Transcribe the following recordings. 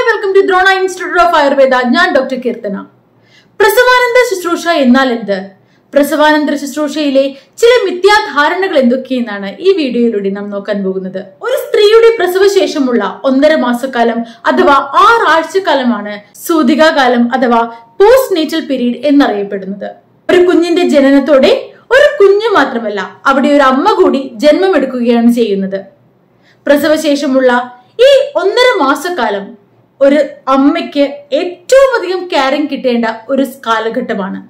welcome to Drona institute of Ayurveda ഞാൻ doctor Keerthana പ്രസവാനന്തര ശുശ്രൂഷ എന്നാൽ എന്ത് പ്രസവാനന്തര ശുശ്രൂഷയിലെ ചില മിഥ്യാധാരണകൾ എന്തൊക്കെയെന്നാണ് ഈ വീഡിയോയിലൂടെ നാം നോക്കാൻ പോകുന്നത് ഒരു സ്ത്രീയുടെ പ്രസവശേഷമുള്ള ഒന്നര മാസക്കാലം അഥവാ ആറാഴ്ചക്കാലമാണ് സൂതികാകാലം അഥവാ പോസ്റ്റ് നേറ്റൽ പീരീഡ് എന്നറിയപ്പെടുന്നത് ഒരു കുഞ്ഞിന്റെ ജനനത്തോടെ ഒരു കുഞ്ഞു മാത്രമല്ല അവിടെ ഒരു അമ്മ കൂടി ജന്മമെടുക്കുകയാണ് ചെയ്യുന്നത് പ്രസവശേഷമുള്ള ഈ ഒന്നര മാസക്കാലം ഒരു അമ്മയ്ക്ക് ഏറ്റവും അധികം കെയറിങ് കിട്ടേണ്ട ഒരു കാലഘട്ടമാണ്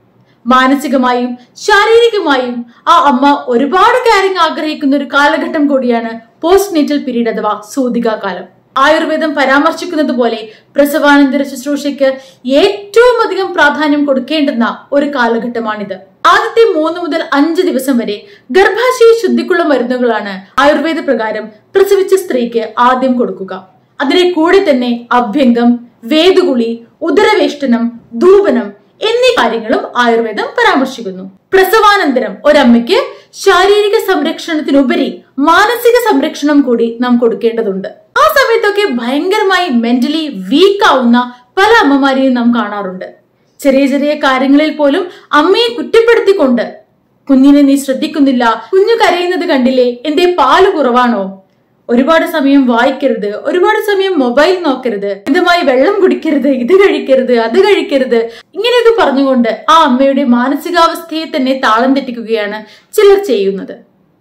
മാനസികമായും ശാരീരികമായും ആ അമ്മ ഒരുപാട് കെയറിങ് ആഗ്രഹിക്കുന്ന ഒരു കാലഘട്ടം കൂടിയാണ് പോസ്റ്റ് നേറ്റൽ പീരീഡ് അഥവാ സൂതികാ കാലം ആയുർവേദം പരാമർശിക്കുന്നത് പോലെ പ്രസവാനന്തര ശുശ്രൂഷയ്ക്ക് ഏറ്റവും അധികം പ്രാധാന്യം കൊടുക്കേണ്ടുന്ന ഒരു കാലഘട്ടമാണിത് ആദ്യത്തെ മൂന്ന് മുതൽ അഞ്ച് ദിവസം വരെ ഗർഭാശയ ശുദ്ധിക്കുള്ള മരുന്നുകളാണ് ആയുർവേദ പ്രകാരം പ്രസവിച്ച സ്ത്രീക്ക് ആദ്യം കൊടുക്കുക അതിനെ കൂടെ തന്നെ അഭ്യംഗം വേദുകുളി ഉദരവേഷ്ടനം ധൂപനം എന്നീ കാര്യങ്ങളും ആയുർവേദം പരാമർശിക്കുന്നു പ്രസവാനന്തരം ഒരമ്മയ്ക്ക് ശാരീരിക സംരക്ഷണത്തിനുപരി മാനസിക സംരക്ഷണം കൂടി നാം കൊടുക്കേണ്ടതുണ്ട് ആ സമയത്തൊക്കെ ഭയങ്കരമായി മെന്റലി വീക്ക് ആവുന്ന പല അമ്മമാരെയും നാം കാണാറുണ്ട് ചെറിയ ചെറിയ കാര്യങ്ങളിൽ പോലും അമ്മയെ കുറ്റപ്പെടുത്തിക്കൊണ്ട് കുഞ്ഞിനെ നീ ശ്രദ്ധിക്കുന്നില്ല കുഞ്ഞു കരയുന്നത് കണ്ടില്ലേ എന്റെ പാല് കുറവാണോ ഒരുപാട് സമയം വായിക്കരുത് ഒരുപാട് സമയം മൊബൈൽ നോക്കരുത് മിതമായി വെള്ളം കുടിക്കരുത് ഇത് കഴിക്കരുത് അത് കഴിക്കരുത് ഇങ്ങനെയൊക്കെ പറഞ്ഞുകൊണ്ട് ആ അമ്മയുടെ മാനസികാവസ്ഥയെ തന്നെ താളം തെറ്റിക്കുകയാണ് ചിലർ ചെയ്യുന്നത്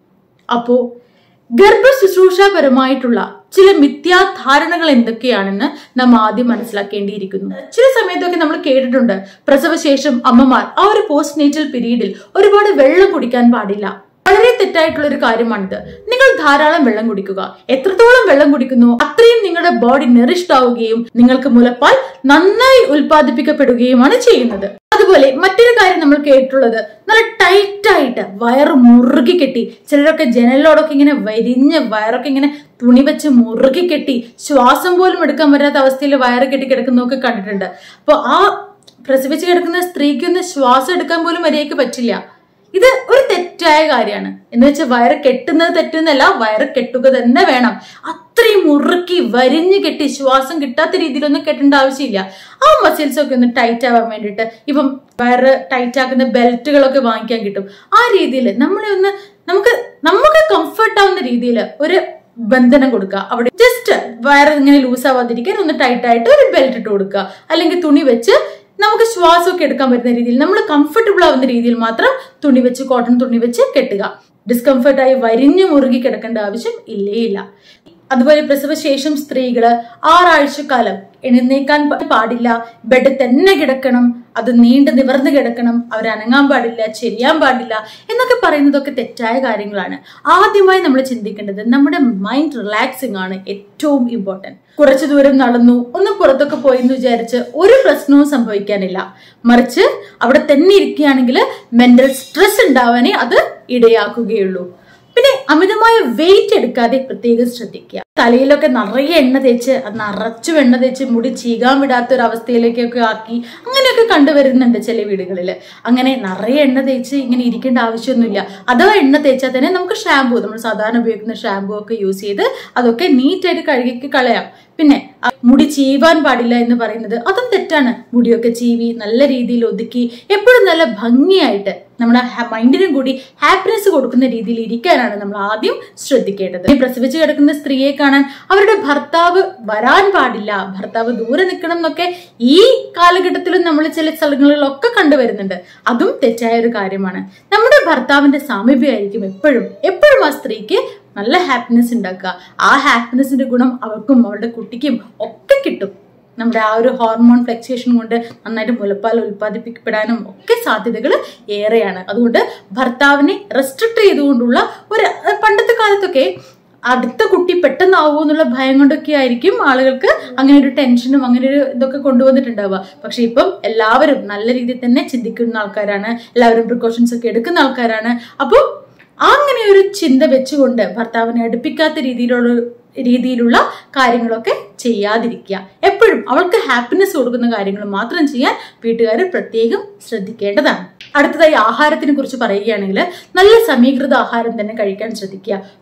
അപ്പോ ഗർഭ ശുശ്രൂഷാപരമായിട്ടുള്ള ചില മിഥ്യാധാരണകൾ എന്തൊക്കെയാണെന്ന് നാം ആദ്യം മനസ്സിലാക്കേണ്ടിയിരിക്കുന്നു ചില സമയത്തൊക്കെ നമ്മൾ കേട്ടിട്ടുണ്ട് പ്രസവശേഷം അമ്മമാർ ആ ഒരു പോസ്റ്റ് നേറ്റൽ പീരീഡിൽ ഒരുപാട് വെള്ളം കുടിക്കാൻ പാടില്ല വളരെ തെറ്റായിട്ടുള്ള ഒരു കാര്യമാണിത് നിങ്ങൾ ധാരാളം വെള്ളം കുടിക്കുക എത്രത്തോളം വെള്ളം കുടിക്കുന്നു അത്രയും നിങ്ങളുടെ ബോഡി നെറിഷ്ഡ് ആവുകയും നിങ്ങൾക്ക് മുലപ്പാൽ നന്നായി ഉൽപ്പാദിപ്പിക്കപ്പെടുകയുമാണ് ചെയ്യുന്നത് അതുപോലെ മറ്റൊരു കാര്യം നമ്മൾ കേട്ടിട്ടുള്ളത് നല്ല ടൈറ്റ് ആയിട്ട് വയറ് മുറുകി കെട്ടി ചിലരൊക്കെ ജനലിലോടൊക്കെ ഇങ്ങനെ വരിഞ്ഞ് വയറൊക്കെ ഇങ്ങനെ തുണി വെച്ച് മുറുകി കെട്ടി ശ്വാസം പോലും എടുക്കാൻ പറ്റാത്ത അവസ്ഥയിൽ വയറ് കെട്ടി കിടക്കുന്നതൊക്കെ കണ്ടിട്ടുണ്ട് അപ്പോൾ ആ പ്രസവിച്ച് കിടക്കുന്ന സ്ത്രീക്കൊന്ന് ശ്വാസം എടുക്കാൻ പോലും മര്യാദയ്ക്ക് പറ്റില്ല ഇത് ഒരു തെറ്റായ കാര്യമാണ് എന്ന് വെച്ചാൽ വയറ് കെട്ടുന്നത് തെറ്റുന്നല്ല വയറ് കെട്ടുക തന്നെ വേണം അത്രയും മുറുക്കി വരിഞ്ഞു കെട്ടി ശ്വാസം കിട്ടാത്ത രീതിയിലൊന്നും കെട്ടേണ്ട ആവശ്യമില്ല ആ മസിൽസ് ഒക്കെ ഒന്ന് ടൈറ്റ് ആവാൻ വേണ്ടിയിട്ട് ഇപ്പം വയറ് ടൈറ്റ് ആക്കുന്ന ബെൽറ്റുകളൊക്കെ വാങ്ങിക്കാൻ കിട്ടും ആ രീതിയിൽ നമ്മളെ ഒന്ന് നമുക്ക് നമുക്ക് കംഫർട്ട് ആവുന്ന രീതിയിൽ ഒരു ബന്ധനം കൊടുക്കുക അവിടെ ജസ്റ്റ് വയറ് ഇങ്ങനെ ലൂസ് ആവാതിരിക്കാൻ ഒന്ന് ടൈറ്റ് ആയിട്ട് ഒരു ബെൽറ്റ് ഇട്ട് കൊടുക്കുക അല്ലെങ്കിൽ തുണി വെച്ച് നമുക്ക് ശ്വാസമൊക്കെ എടുക്കാൻ പറ്റുന്ന രീതിയിൽ നമ്മൾ കംഫർട്ടബിൾ ആവുന്ന രീതിയിൽ മാത്രം തുണി വെച്ച് കോട്ടൺ തുണി വെച്ച് കെട്ടുക ഡിസ്കംഫർട്ടായി വരിഞ്ഞു മുറുകി കിടക്കേണ്ട ആവശ്യം ഇല്ലേ ഇല്ല അതുപോലെ പ്രസവശേഷം സ്ത്രീകള് ആറാഴ്ചക്കാലം എഴുന്നേക്കാൻ പാടില്ല ബെഡ് തന്നെ കിടക്കണം അത് നീണ്ടു നിവർന്ന് കിടക്കണം അവർ അനങ്ങാൻ പാടില്ല ചെരിയാൻ പാടില്ല എന്നൊക്കെ പറയുന്നതൊക്കെ തെറ്റായ കാര്യങ്ങളാണ് ആദ്യമായി നമ്മൾ ചിന്തിക്കേണ്ടത് നമ്മുടെ മൈൻഡ് റിലാക്സിങ് ആണ് ഏറ്റവും ഇമ്പോർട്ടൻറ്റ് കുറച്ചു ദൂരം നടന്നു ഒന്ന് പുറത്തൊക്കെ പോയി എന്ന് വിചാരിച്ച് ഒരു പ്രശ്നവും സംഭവിക്കാനില്ല മറിച്ച് അവിടെ തന്നെ ഇരിക്കുകയാണെങ്കിൽ മെന്റൽ സ്ട്രെസ് ഉണ്ടാവാനേ അത് ഇടയാക്കുകയുള്ളൂ പിന്നെ അമിതമായ വെയിറ്റ് എടുക്കാതെ പ്രത്യേകം ശ്രദ്ധിക്കുക തലയിലൊക്കെ നിറയെ എണ്ണ തേച്ച് അത് നിറച്ചു എണ്ണ തേച്ച് മുടി ചീകാൻ വിടാത്ത ഒരു അവസ്ഥയിലേക്കൊക്കെ ആക്കി അങ്ങനെയൊക്കെ കണ്ടുവരുന്നുണ്ട് ചില വീടുകളിൽ അങ്ങനെ നിറയെ എണ്ണ തേച്ച് ഇങ്ങനെ ഇരിക്കേണ്ട ആവശ്യമൊന്നുമില്ല അഥവാ എണ്ണ തേച്ചാൽ തന്നെ നമുക്ക് ഷാമ്പു നമ്മൾ സാധാരണ ഉപയോഗിക്കുന്ന ഷാമ്പു ഒക്കെ യൂസ് ചെയ്ത് അതൊക്കെ നീറ്റായിട്ട് കഴുകി കളയാം പിന്നെ മുടി ചീവാൻ പാടില്ല എന്ന് പറയുന്നത് അതും തെറ്റാണ് മുടിയൊക്കെ ചീവി നല്ല രീതിയിൽ ഒതുക്കി എപ്പോഴും നല്ല ഭംഗിയായിട്ട് നമ്മുടെ മൈൻഡിനും കൂടി ഹാപ്പിനെസ് കൊടുക്കുന്ന രീതിയിൽ ഇരിക്കാനാണ് നമ്മൾ ആദ്യം ശ്രദ്ധിക്കേണ്ടത് ഈ പ്രസവിച്ച് കിടക്കുന്ന സ്ത്രീയെ കാണാൻ അവരുടെ ഭർത്താവ് വരാൻ പാടില്ല ഭർത്താവ് ദൂരെ നിൽക്കണം എന്നൊക്കെ ഈ കാലഘട്ടത്തിലും നമ്മൾ ചില സ്ഥലങ്ങളിലൊക്കെ കണ്ടുവരുന്നുണ്ട് അതും തെറ്റായ ഒരു കാര്യമാണ് നമ്മുടെ ഭർത്താവിന്റെ സാമീപ്യമായിരിക്കും എപ്പോഴും എപ്പോഴും ആ സ്ത്രീക്ക് നല്ല ഹാപ്പിനെസ് ഉണ്ടാക്കുക ആ ഹാപ്പിനെസിന്റെ ഗുണം അവർക്കും അവളുടെ കുട്ടിക്കും ഒക്കെ കിട്ടും നമ്മുടെ ആ ഒരു ഹോർമോൺ ഫ്ലക്ച്വേഷൻ കൊണ്ട് നന്നായിട്ട് മുലപ്പാൽ ഉൽപ്പാദിപ്പിക്കപ്പെടാനും ഒക്കെ സാധ്യതകൾ ഏറെയാണ് അതുകൊണ്ട് ഭർത്താവിനെ റെസ്ട്രിക്ട് ചെയ്തുകൊണ്ടുള്ള ഒരു പണ്ടത്തെ കാലത്തൊക്കെ അടുത്ത കുട്ടി പെട്ടെന്നാവുമോ എന്നുള്ള ഭയം കൊണ്ടൊക്കെ ആയിരിക്കും ആളുകൾക്ക് അങ്ങനെ ഒരു ടെൻഷനും അങ്ങനെ ഒരു ഇതൊക്കെ കൊണ്ടുവന്നിട്ടുണ്ടാവുക പക്ഷെ ഇപ്പം എല്ലാവരും നല്ല രീതിയിൽ തന്നെ ചിന്തിക്കുന്ന ആൾക്കാരാണ് എല്ലാവരും പ്രിക്കോഷൻസ് ഒക്കെ എടുക്കുന്ന ആൾക്കാരാണ് അപ്പോൾ അങ്ങനെ ഒരു ചിന്ത വെച്ചുകൊണ്ട് ഭർത്താവിനെ അടുപ്പിക്കാത്ത രീതിയിലുള്ള രീതിയിലുള്ള കാര്യങ്ങളൊക്കെ ചെയ്യാതിരിക്കുക എപ്പോഴും അവൾക്ക് ഹാപ്പിനെസ് കൊടുക്കുന്ന കാര്യങ്ങൾ മാത്രം ചെയ്യാൻ വീട്ടുകാർ പ്രത്യേകം ശ്രദ്ധിക്കേണ്ടതാണ് അടുത്തതായി ആഹാരത്തിനെ കുറിച്ച് പറയുകയാണെങ്കിൽ നല്ല സമീകൃത ആഹാരം തന്നെ കഴിക്കാൻ ശ്രദ്ധിക്കുക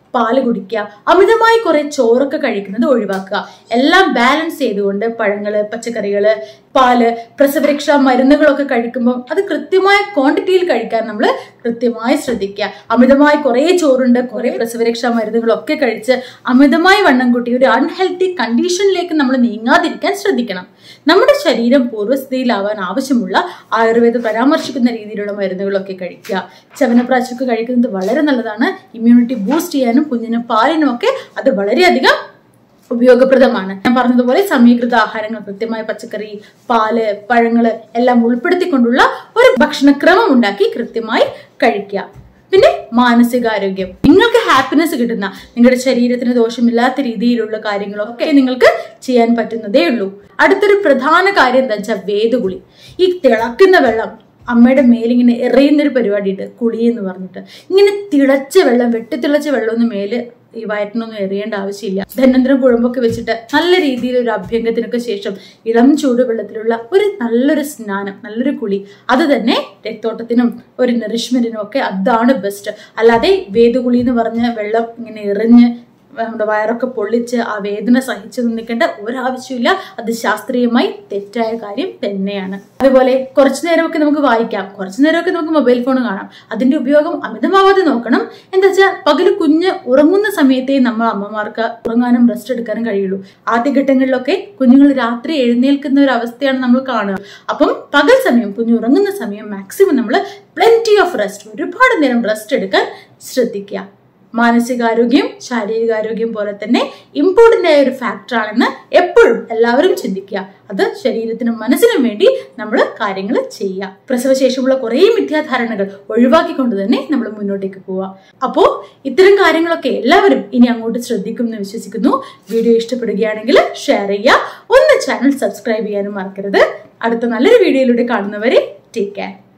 പാല് കുടിക്കുക അമിതമായി കുറെ ചോറൊക്കെ കഴിക്കുന്നത് ഒഴിവാക്കുക എല്ലാം ബാലൻസ് ചെയ്തുകൊണ്ട് പഴങ്ങള് പച്ചക്കറികള് പാല് പ്രസവരക്ഷാ മരുന്നുകളൊക്കെ കഴിക്കുമ്പോൾ അത് കൃത്യമായ ക്വാണ്ടിറ്റിയിൽ കഴിക്കാൻ നമ്മൾ കൃത്യമായി ശ്രദ്ധിക്കുക അമിതമായി കുറെ ചോറുണ്ട് കുറെ പ്രസവരക്ഷാ മരുന്നുകളൊക്കെ കഴിച്ച് അമിതമായി വണ്ണം കൂട്ടി ഒരു അൺഹെൽത്തി കണ്ടീഷനിലേക്ക് നമ്മൾ നീങ്ങാതിരിക്കാൻ ശ്രദ്ധിക്കണം നമ്മുടെ ശരീരം പൂർവ്വസ്ഥിതിയിലാവാൻ ആവശ്യമുള്ള ആയുർവേദം പരാമർശിക്കുന്ന രീതിയിലുള്ള മരുന്നുകളൊക്കെ കഴിക്കുക ചവനപ്രാശൊക്കെ കഴിക്കുന്നത് വളരെ നല്ലതാണ് ഇമ്മ്യൂണിറ്റി ബൂസ്റ്റ് ചെയ്യാനും കുഞ്ഞിനും പാലിനും ഒക്കെ അത് വളരെയധികം ഉപയോഗപ്രദമാണ് ഞാൻ പറഞ്ഞതുപോലെ സമീകൃത ആഹാരങ്ങൾ കൃത്യമായ പച്ചക്കറി പാല് പഴങ്ങള് എല്ലാം ഉൾപ്പെടുത്തിക്കൊണ്ടുള്ള ഒരു ഭക്ഷണക്രമം ഉണ്ടാക്കി കൃത്യമായി കഴിക്കുക പിന്നെ മാനസികാരോഗ്യം നിങ്ങൾക്ക് ഹാപ്പിനെസ് കിട്ടുന്ന നിങ്ങളുടെ ശരീരത്തിന് ദോഷമില്ലാത്ത രീതിയിലുള്ള കാര്യങ്ങളൊക്കെ നിങ്ങൾക്ക് ചെയ്യാൻ പറ്റുന്നതേ ഉള്ളൂ അടുത്തൊരു പ്രധാന കാര്യം എന്താ വെച്ചാൽ വേദകുളി ഈ തിളക്കുന്ന വെള്ളം അമ്മയുടെ മേലിങ്ങനെ എറിയുന്നൊരു പരിപാടിയുണ്ട് കുളി എന്ന് പറഞ്ഞിട്ട് ഇങ്ങനെ തിളച്ച വെള്ളം വെട്ടിത്തിളച്ച വെള്ളം ഒന്ന് മേല് ഈ വയറ്റിനൊന്നും എറിയേണ്ട ആവശ്യമില്ല ധന്വന്തരം കുഴമ്പൊക്കെ വെച്ചിട്ട് നല്ല രീതിയിൽ ഒരു അഭ്യംഗത്തിനൊക്കെ ശേഷം ഇളം ചൂടുവെള്ളത്തിലുള്ള ഒരു നല്ലൊരു സ്നാനം നല്ലൊരു കുളി അത് തന്നെ രക്തോട്ടത്തിനും ഒരു നറിഷ്മെന്റിനും ഒക്കെ അതാണ് ബെസ്റ്റ് അല്ലാതെ വേദകുളി എന്ന് പറഞ്ഞ വെള്ളം ഇങ്ങനെ എറിഞ്ഞ് നമ്മുടെ വയറൊക്കെ പൊള്ളിച്ച് ആ വേദന സഹിച്ചു നിൽക്കേണ്ട ഒരാവശ്യമില്ല അത് ശാസ്ത്രീയമായി തെറ്റായ കാര്യം തന്നെയാണ് അതുപോലെ കുറച്ചു നേരമൊക്കെ നമുക്ക് വായിക്കാം കുറച്ചു നേരമൊക്കെ നമുക്ക് മൊബൈൽ ഫോൺ കാണാം അതിന്റെ ഉപയോഗം അമിതമാവാതെ നോക്കണം എന്താ വെച്ചാൽ പകല് കുഞ്ഞ് ഉറങ്ങുന്ന സമയത്തേ നമ്മൾ അമ്മമാർക്ക് ഉറങ്ങാനും റെസ്റ്റ് എടുക്കാനും കഴിയുള്ളൂ ആദ്യഘട്ടങ്ങളിലൊക്കെ കുഞ്ഞുങ്ങൾ രാത്രി എഴുന്നേൽക്കുന്ന ഒരു അവസ്ഥയാണ് നമ്മൾ കാണുക അപ്പം പകൽ സമയം കുഞ്ഞ് ഉറങ്ങുന്ന സമയം മാക്സിമം നമ്മൾ പ്ലെന്റി ഓഫ് റെസ്റ്റ് ഒരുപാട് നേരം റെസ്റ്റ് എടുക്കാൻ ശ്രദ്ധിക്കുക മാനസികാരോഗ്യം ശാരീരികാരോഗ്യം പോലെ തന്നെ ഇമ്പോർട്ടൻ്റ് ആയ ഒരു ഫാക്ടറാണെന്ന് എപ്പോഴും എല്ലാവരും ചിന്തിക്കുക അത് ശരീരത്തിനും മനസ്സിനും വേണ്ടി നമ്മൾ കാര്യങ്ങൾ ചെയ്യുക പ്രസവശേഷമുള്ള കുറേ മിഥ്യാധാരണകൾ ഒഴിവാക്കിക്കൊണ്ട് തന്നെ നമ്മൾ മുന്നോട്ടേക്ക് പോവുക അപ്പോൾ ഇത്തരം കാര്യങ്ങളൊക്കെ എല്ലാവരും ഇനി അങ്ങോട്ട് ശ്രദ്ധിക്കും എന്ന് വിശ്വസിക്കുന്നു വീഡിയോ ഇഷ്ടപ്പെടുകയാണെങ്കിൽ ഷെയർ ചെയ്യുക ഒന്ന് ചാനൽ സബ്സ്ക്രൈബ് ചെയ്യാനും മറക്കരുത് അടുത്ത നല്ലൊരു വീഡിയോയിലൂടെ കാണുന്നവരെ ടേക്ക് കെയർ